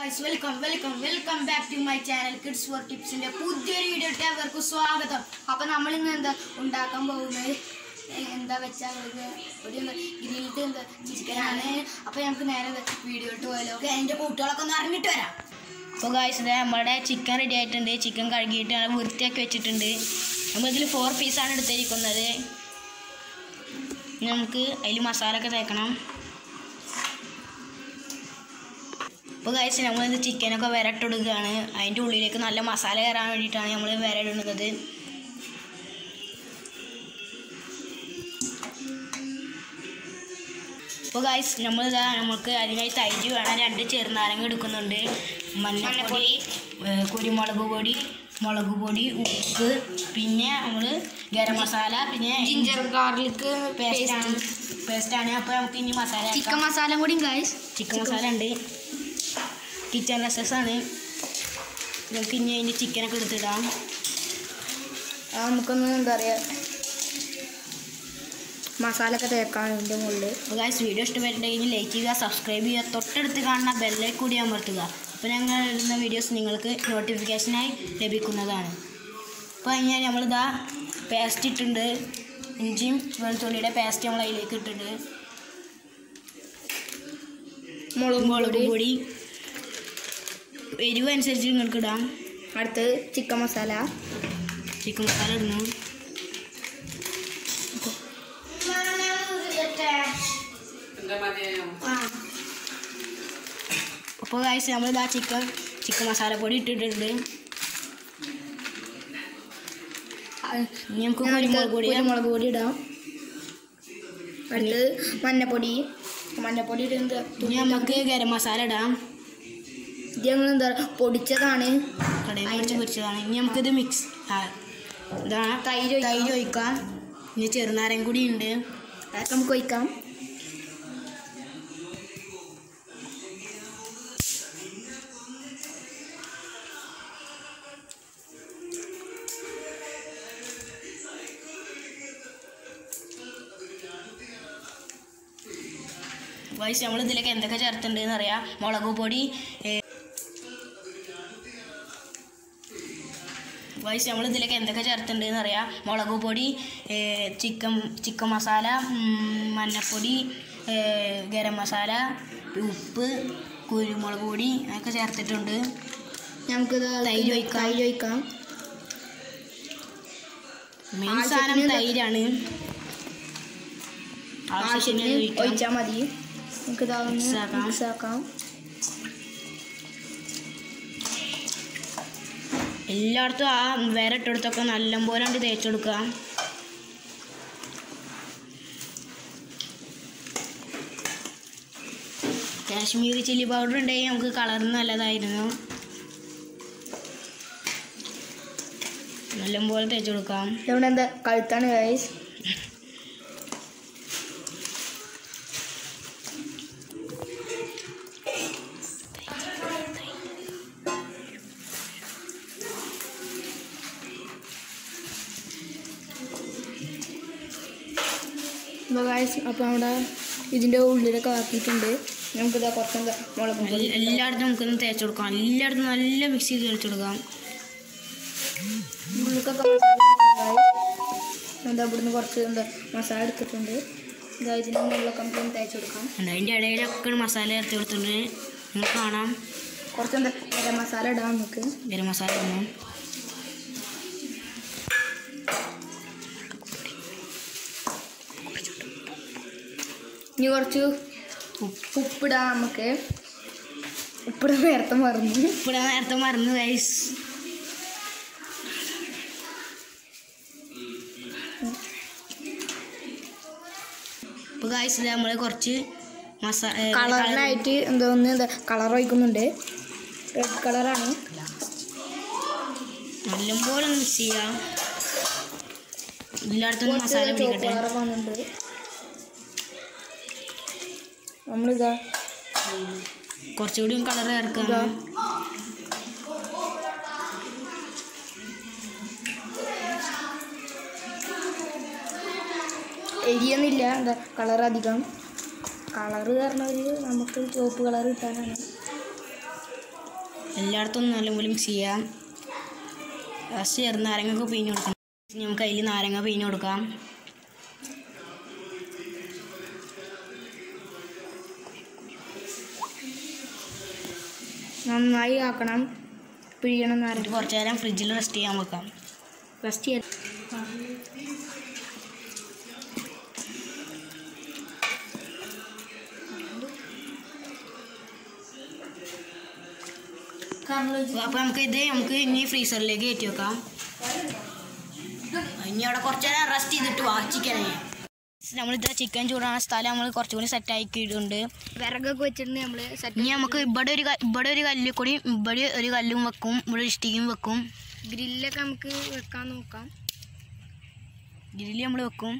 Guys welcome welcome welcome back to my channel kids for ടിപ്സിന്റെ പുതിയൊരു video ഇട്ട് അവർക്ക് സ്വാഗതം അപ്പൊ നമ്മൾ ഇന്ന് എന്താ ഉണ്ടാക്കാൻ പോകുന്നത് എ- എന്താ വെച്ചാൽ ഇത് ഒരു ഗ്രിൽഡ് എന്താ ചിക്കനാണ് അപ്പൊ ഞങ്ങൾക്ക് നേരെ വീഡിയോ ഇട്ട് പോയാലോ ഓക്കെ എൻ്റെ കൂട്ടുകളൊക്കെ ഒന്ന് അറിഞ്ഞിട്ട് വരാം അപ്പോൾ ഗായ്സ് ഇത് നമ്മുടെ ചിക്കൻ റെഡി ആയിട്ടുണ്ട് ചിക്കൻ കഴുകിയിട്ട് നല്ല വൃത്തിയാക്കി വെച്ചിട്ടുണ്ട് നമ്മളിതിൽ ഫോർ പീസാണ് എടുത്തിരിക്കുന്നത് ഇനി നമുക്ക് അതിൽ മസാല ഒക്കെ തേക്കണം അപ്പോൾ ഗായ്സ് നമ്മളിത് ചിക്കനൊക്കെ വിരട്ടെടുക്കുകയാണ് അതിൻ്റെ ഉള്ളിലേക്ക് നല്ല മസാല കയറാൻ വേണ്ടിയിട്ടാണ് നമ്മൾ വിരടുന്നത് അപ്പോൾ ഗായ്സ് നമ്മളിതാ നമുക്ക് അതിനായി തൈര് വേണം രണ്ട് ചെറുനാരങ്ങ എടുക്കുന്നുണ്ട് മഞ്ഞൾപ്പൊടി ഏഹ് കുരുമുളക് പൊടി മുളക് പൊടി ഉപ്പ് പിന്നെ നമ്മൾ ഗരം മസാല പിന്നെ ജിഞ്ചർ ഗാർലിക് പേസ്റ്റാണ് പേസ്റ്റാണ് അപ്പോൾ നമുക്ക് ഇനി മസാല ചിക്കൻ മസാല കൂടി ഗൈസ് ചിക്കൻ മസാല ഉണ്ട് കിച്ചൺ എസസ് ആണ് നമുക്ക് ഇനി അതിൻ്റെ ചിക്കനൊക്കെ എടുത്തിടാം ആ നമുക്കൊന്ന് എന്താ പറയുക മസാല ഒക്കെ തേക്കാൻ ഇതിൻ്റെ മുകളിൽ അപ്പോൾ ഗായ്സ് വീഡിയോ ഇഷ്ടപ്പെട്ടിട്ടുണ്ടെങ്കിൽ ലൈക്ക് ചെയ്യുക സബ്സ്ക്രൈബ് ചെയ്യുക തൊട്ടടുത്ത് കാണുന്ന ബെല്ലേക്ക് കൂടി അമർത്തുക അപ്പോൾ ഞങ്ങൾ ഇടുന്ന വീഡിയോസ് നിങ്ങൾക്ക് നോട്ടിഫിക്കേഷനായി ലഭിക്കുന്നതാണ് അപ്പോൾ കഴിഞ്ഞാൽ നമ്മളിതാ പേസ്റ്റ് ഇട്ടിട്ടുണ്ട് ഇഞ്ചിയും വെളുത്തുള്ളിയുടെ പേസ്റ്റ് നമ്മൾ അതിലേക്ക് ഇട്ടിട്ടുണ്ട് മുളക് മുളക് പൊടി എരിവ് അനുസരിച്ച് നിങ്ങൾക്ക് ഇടാം അടുത്ത് ചിക്കൻ മസാല ചിക്കൻ മസാല ഇടുന്നു അപ്പോൾ കാഴ്ച നമ്മളിതാ ചിക്കൻ ചിക്കൻ മസാലപ്പൊടി ഇട്ടിട്ടുണ്ട് ഇനി നമുക്ക് കുരുമുളക് പൊടി കുരുമുളക് പൊടി ഇടാം അടുത്ത് മഞ്ഞപ്പൊടി മഞ്ഞപ്പൊടി ഇടുന്നത് ഇനി നമുക്ക് ഗരം മസാല ഇടാം ഇത് ഞങ്ങൾ എന്താ പൊടിച്ചതാണ് കടയിൽ കുറച്ച് പൊരിച്ചതാണ് ഇനി നമുക്കിത് മിക്സ് ഇതാണ് തൈര് ഒഴിക്കാം. തൈര് ഒഴിക്കാം ഇനി ചെറുനാരൻ കൂടി ഉണ്ട് അതൊക്കെ നമുക്ക് ഒഴിക്കാം വയസ്സ് നമ്മൾ ഇതിലേക്ക് എന്തൊക്കെ ചേർത്തിട്ടുണ്ടെന്ന് അറിയാം മുളക് പൊടി വയസ്സ് നമ്മൾ ഇതിലേക്ക് എന്തൊക്കെ ചേർത്തിട്ടുണ്ടെന്ന് അറിയാം മുളക് പൊടി ഏ, ചിക്കൻ ചിക്കൻ മസാല ഉം, മഞ്ഞപ്പൊടി ഏ, ഗരം മസാല ഉപ്പ് കുരുമുളക് പൊടി അതൊക്കെ ചേർത്തിട്ടുണ്ട് നമുക്ക് തൈര് ഒഴിക്കാം. തൈര് ഒഴിക്കാം മെയിൻ സാധനം ആവശ്യത്തിന് തൈരാണ് ആവശ്യത്തിന് ആവശ്യത്തിന് ഒഴിക്കാം. ഒഴിച്ചാൽ മതി നമുക്ക് ഇതാ Mix ആക്കാം. മിക്സ് ആക്കാം എല്ലായിടത്തും ആ വിരട്ടെടുത്തൊക്കെ നല്ലപോലെ ഉണ്ട് തേച്ചെടുക്കുക കാശ്മീരി ചില്ലി പൗഡർ ഉണ്ടെങ്കിൽ നമുക്ക് കളറിന് നല്ലതായിരുന്നു നല്ലപോലെ തേച്ച് കൊടുക്കാം ഇവിടെ എന്താ കഴുത്താണ് ഗൈസ് ഗൈസ് അപ്പോൾ അവിടെ ഇതിൻ്റെ ഉള്ളിലൊക്കെ ആക്കിയിട്ടുണ്ട് നമുക്കിതാ കുറച്ചെന്താ മുളക് പൊടി എല്ല- എല്ലായിടത്തും നമുക്കൊന്ന് തേച്ച് കൊടുക്കാം എല്ലായിടത്തും നല്ല മിക്സ് ചെയ്ത് തേച്ച് കൊടുക്കാം ഉള്ളിലേക്കൊക്കെ മസാല ഇട്ടിട്ടുണ്ട് guys. എന്താ ഇവിടുന്ന് കുറച്ച് എന്താ മസാല എടുത്തിട്ടുണ്ട് ഇതാ ഇതിൻ്റെ മുകളിലൊക്കെ നമുക്ക് ഒന്ന് തേച്ച് കൊടുക്കാം ഉണ്ട്. അതിൻ്റെ ഇടയിലൊക്കെ മസാല ചേർത്ത് കൊടുത്തിട്ടുണ്ട് നിങ്ങൾക്ക് കാണാം കുറച്ച് എന്താ ഗരം മസാല ഇടാം നമുക്ക് ഗരം മസാല ഇടണം ഇനി കുറച്ച് ഉപ്പ് ഉപ്പിടാം നമുക്ക് ഉപ്പിടാൻ നേരത്തെ മറന്നു ഇവിടെ നേരത്തെ മറന്നു ഗൈസ് ഇപ്പോൾ ഗൈസ് നമ്മൾ കുറച്ച് മസാ ഏ, കളറിനായിട്ട് എന്താ ഒന്ന് എന്താ കളർ ഒഴിക്കുന്നുണ്ട് റെഡ് കളറാണ് നല്ലപോലെ മിക്സ് ചെയ്യാം എല്ലായിടത്തും ഒന്ന് മസാല ചുവപ്പ് പിടിക്കട്ടെ കളർ വന്നിട്ടുണ്ട് നമ്മളിതാ കുറച്ചുകൂടി കളർ ഇതാ ചേർക്കാം എരിയൊന്നുമില്ല എന്താ കളർ അധികം കളറ് പറഞ്ഞ ഒരു നമുക്ക് ചുവപ്പ് കളർ കിട്ടാനാണ് എല്ലായിടത്തും നല്ലപോലെ മിക്സ് ചെയ്യാം ലാസ്റ്റ് ചെറുനാരങ്ങൊക്കെ പിഴിഞ്ഞ് കൊടുക്കണം ഇനി നമുക്ക് അതിൽ നാരങ്ങ പിഴിഞ്ഞ് കൊടുക്കാം നന്നായി ആക്കണം പിഴിയണം എന്ന് എന്നിട്ട് കുറച്ച് നേരം ഫ്രിഡ്ജിൽ റെസ്റ്റ് ചെയ്യാൻ വെക്കാം ഫസ്റ്റ് ചെയ്ത് അപ്പോൾ നമുക്ക് ഇത് നമുക്ക് ഇനി ഫ്രീസറിലേക്ക് കയറ്റി വെക്കാം ഇനി അവിടെ കുറച്ച് നേരം റെസ്റ്റ് ചെയ്തിട്ട് വാ ചിക്കനെ നമ്മളിത് ചിക്കൻ ചൂടാണ് സ്ഥലം നമ്മൾ കുറച്ചുകൂടി സെറ്റ് ആക്കിയിട്ടുണ്ട് വിറകൊക്കെ വെച്ചിട്ടുണ്ട് നമ്മൾ സെറ്റ് ഇനി നമുക്ക് ഇവിടെ ഒരു ക- ഇവിടെ ഒരു കല്ല് കൂടി ഇവിടെ ഒരു കല്ലും വെക്കും ഇവിടെ ഒരു ഇഷ്ടികയും വെക്കും ഗ്രില്ലൊക്കെ നമുക്ക് വെക്കാൻ നോക്കാം ഗ്രില്ല് നമ്മൾ വെക്കും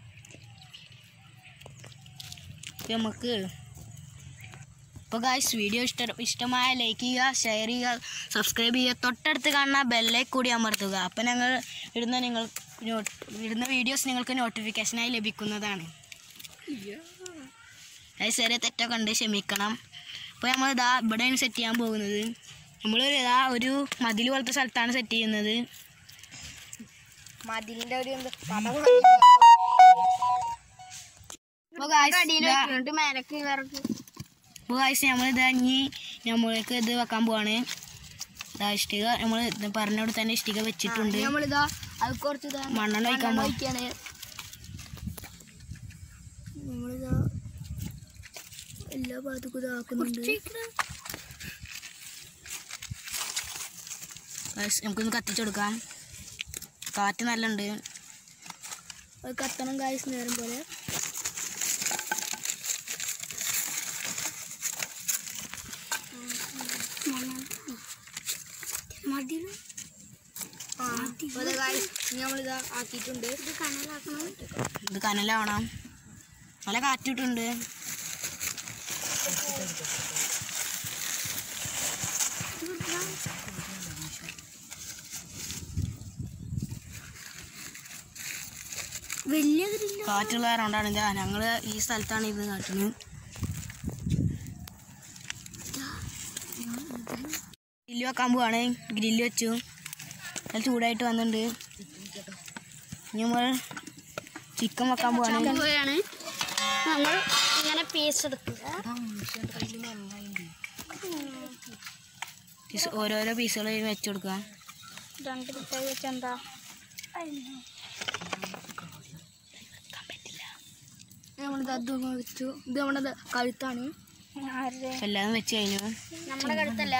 ഇപ്പൊ നമുക്ക് ഇപ്പോൾ ഗായ്സ് വീഡിയോ ഇഷ്ട ഇഷ്ടമായ ലൈക്ക് ചെയ്യുക ഷെയർ ചെയ്യുക സബ്സ്ക്രൈബ് ചെയ്യുക തൊട്ടടുത്ത് കാണുന്ന ബെല്ലൈക്ക് കൂടി അമർത്തുക അപ്പം ഞങ്ങൾ ഇടുന്ന നിങ്ങൾ നോട്ട് ഇടുന്ന വീഡിയോസ് നിങ്ങൾക്ക് നോട്ടിഫിക്കേഷനായി ലഭിക്കുന്നതാണ് അത് ചെറിയ തെറ്റൊക്കെ ഉണ്ട് ക്ഷമിക്കണം അപ്പോൾ നമ്മൾ ഇതാ ഇവിടെയാണ് സെറ്റ് ചെയ്യാൻ പോകുന്നത് നമ്മൾ ഇതാ ഒരു മതിൽ പോലത്തെ സ്ഥലത്താണ് സെറ്റ് ചെയ്യുന്നത് മതിലിന്റെ ഒരു എന്ത് അപ്പോൾ ഗായ്സ് അടിയിൽ ഇതാ- വെച്ചിട്ട് മേലക്ക് വിറക് അപ്പോൾ ഗായ്സ് നമ്മളിത് ഇനി നമ്മൾക്ക് ഇത് വെക്കാൻ പോവാണ് ഇതാ ഇഷ്ടിക നമ്മൾ പറഞ്ഞോട് തന്നെ ഇഷ്ടിക വെച്ചിട്ടുണ്ട് നമ്മളിതാ അത് കുറച്ച് ഇതാ മണ്ണെണ്ണ ഒഴിക്കാൻ മണ്ണെണ്ണ പോ- ഒഴിക്കാണ് നമ്മളിതാ എല്ലാ ഭാഗത്തേക്കും ഇതാക്കുന്നുണ്ട് ഗായ്സ് നമുക്കൊന്ന് കത്തിച്ചെടുക്കാം കാറ്റ് നല്ല ഉണ്ട് അത് കത്തണം കായ്സ് നേരം പോലെ ആ അപ്പോൾ ഇത് guys, ഇനി നമ്മളിതാ ആക്കിയിട്ടുണ്ട് ഇത് കനലാക്കണം ഇത് കനലാവണം നല്ല കാറ്റിട്ടുണ്ട് വലിയ കാറ്റുള്ള കാരണമാണ് ഇതാ ഞങ്ങൾ ഈ സ്ഥലത്താണ് ഇത് കാട്ടുന്നത് ഗ്രില്ല് വെക്കാൻ പോവാണ് ഗ്രില്ല് വെച്ചു നല്ല ചൂടായിട്ട് വന്നിട്ടുണ്ട് ഇനി നമ്മൾ ചിക്കൻ വെക്കാൻ പോവാണ് പോയാണ് നമ്മൾ ഇങ്ങനെ പീസ് എടുക്കുക പീസ് ഓരോരോ പീസുകൾ വെച്ച് കൊടുക്കാം രണ്ട് മിഠായി വെച്ചെന്താ നമ്മളിത് അത് വെച്ചു ഇത് നമ്മുടെ കഴുത്താണ് അപ്പം എല്ലാതും വെച്ച് കഴിഞ്ഞു നമ്മുടെ കഴുത്തല്ല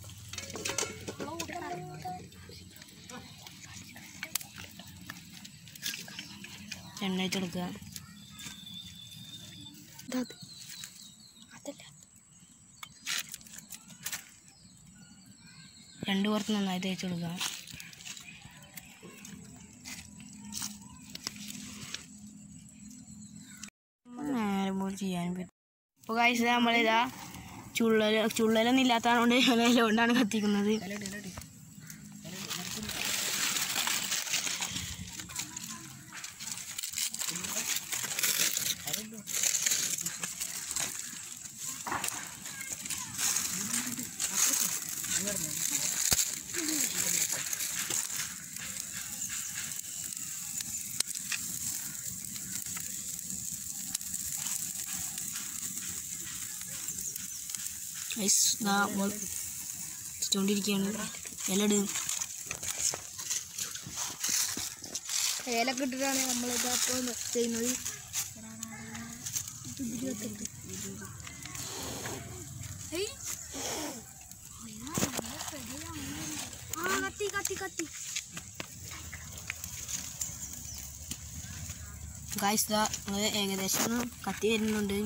എണ്ണ വെച്ച് കൊടുക്കുക രണ്ട് പുറത്ത് നന്നായി തേച്ച് കൊടുക്കുക നേരെ പോലെ ചെയ്യാൻ പറ്റും അപ്പോൾ കഴിച്ചത് നമ്മളിതാ ചുള്ളൽ ചുള്ളലൊന്നും ഇല്ലാത്തതുകൊണ്ട് ഇലകൊണ്ടാണ് കത്തിക്കുന്നത് ഐസ് നമ്മൾ വെച്ചുകൊണ്ടിരിക്കുകയാണ് ഇലട് ഏലൊക്കെ ഇട്ടിട്ടാണ് നമ്മളിത് അപ്പോൾ ചെയ്യുന്നത് ആ കത്തി കത്തി കത്തി ഗായ്സ് ദാ നമ്മള് ഏകദേശം ഒന്ന് കത്തി വരുന്നുണ്ട്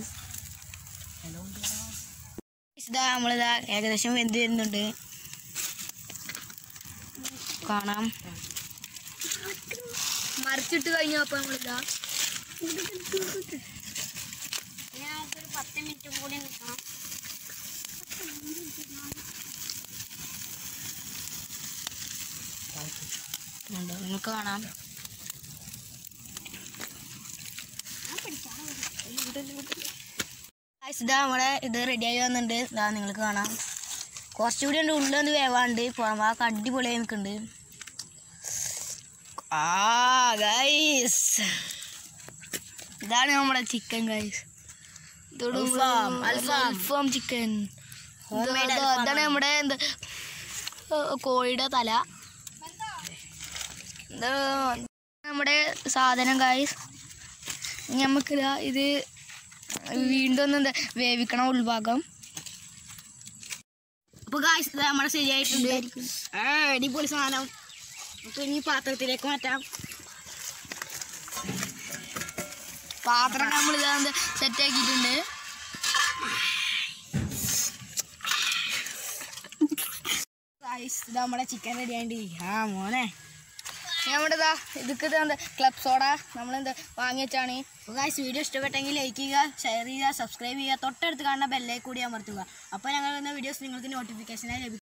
Guys, ദാ നമ്മളിതാ ഏകദേശം വെന്ത് വരുന്നുണ്ട് കാണാം മറിച്ചിട്ട് കഴിഞ്ഞു അപ്പോൾ നമ്മളിതാ നമുക്കൊരു പത്ത് മിനിറ്റ് കൂടി നിൽക്കണം ഉണ്ട്. നിങ്ങൾക്ക് കാണാം Guys, ഇതാ നമ്മളെ ഇത് റെഡി ആയി വന്നിട്ടുണ്ട് ഇതാ നിങ്ങൾക്ക് കാണാം കുറച്ചുകൂടി ഉണ്ട് ഉള്ളൊന്ന് വേവാണ്ട് പുറമാക്ക് അടിപൊളിയായി നിൽക്കുന്നുണ്ട് ആ ഗൈസ് ഇതാണ് നമ്മുടെ ചിക്കൻ ഗൈസ് അൽഫാം, അൽഫാം. അൽഫാം ചിക്കൻ Homemade ഇത് അൽഫാം ഇതാണ് ആണ്. നമ്മുടെ എന്താ ഏ, കോഴിയുടെ തല ഇത് നമ്മുടെ സാധനം ഗൈസ് നമുക്ക് ഇത് വീണ്ടും ഒന്ന് എന്താ വേവിക്കണം ഉൾഭാഗം അപ്പോൾ ഗൈസ് ഇത് നമ്മുടെ ശരിയായിട്ടുണ്ട് ആ അടിപൊളി സാധനം നമുക്ക് ഇനി പാത്രത്തിലേക്ക് മാറ്റാം പാത്രം നമ്മൾ ഇതാ സെറ്റ് ആക്കിയിട്ടുണ്ട് ഗൈസ് ഇത് നമ്മുടെ ചിക്കൻ റെഡി ആയിട്ട് ആ മോനെ നമ്മുടെ ഇതാ ഇതൊക്കെ എന്താ ക്ലബ് സോഡ നമ്മളെന്താ വാങ്ങി വെച്ചാണ് അപ്പോൾ ഗൈസ് വീഡിയോ ഇഷ്ടപ്പെട്ടെങ്കിൽ ലൈക്ക് ചെയ്യുക ഷെയർ ചെയ്യുക സബ്സ്ക്രൈബ് ചെയ്യുക തൊട്ടടുത്ത് കാണുന്ന ബെല്ലേ കൂടി അമർത്തുക അപ്പോൾ ഞങ്ങൾ വീഡിയോസ് നിങ്ങൾക്ക് നോട്ടിഫിക്കേഷനായി ലഭിക്കും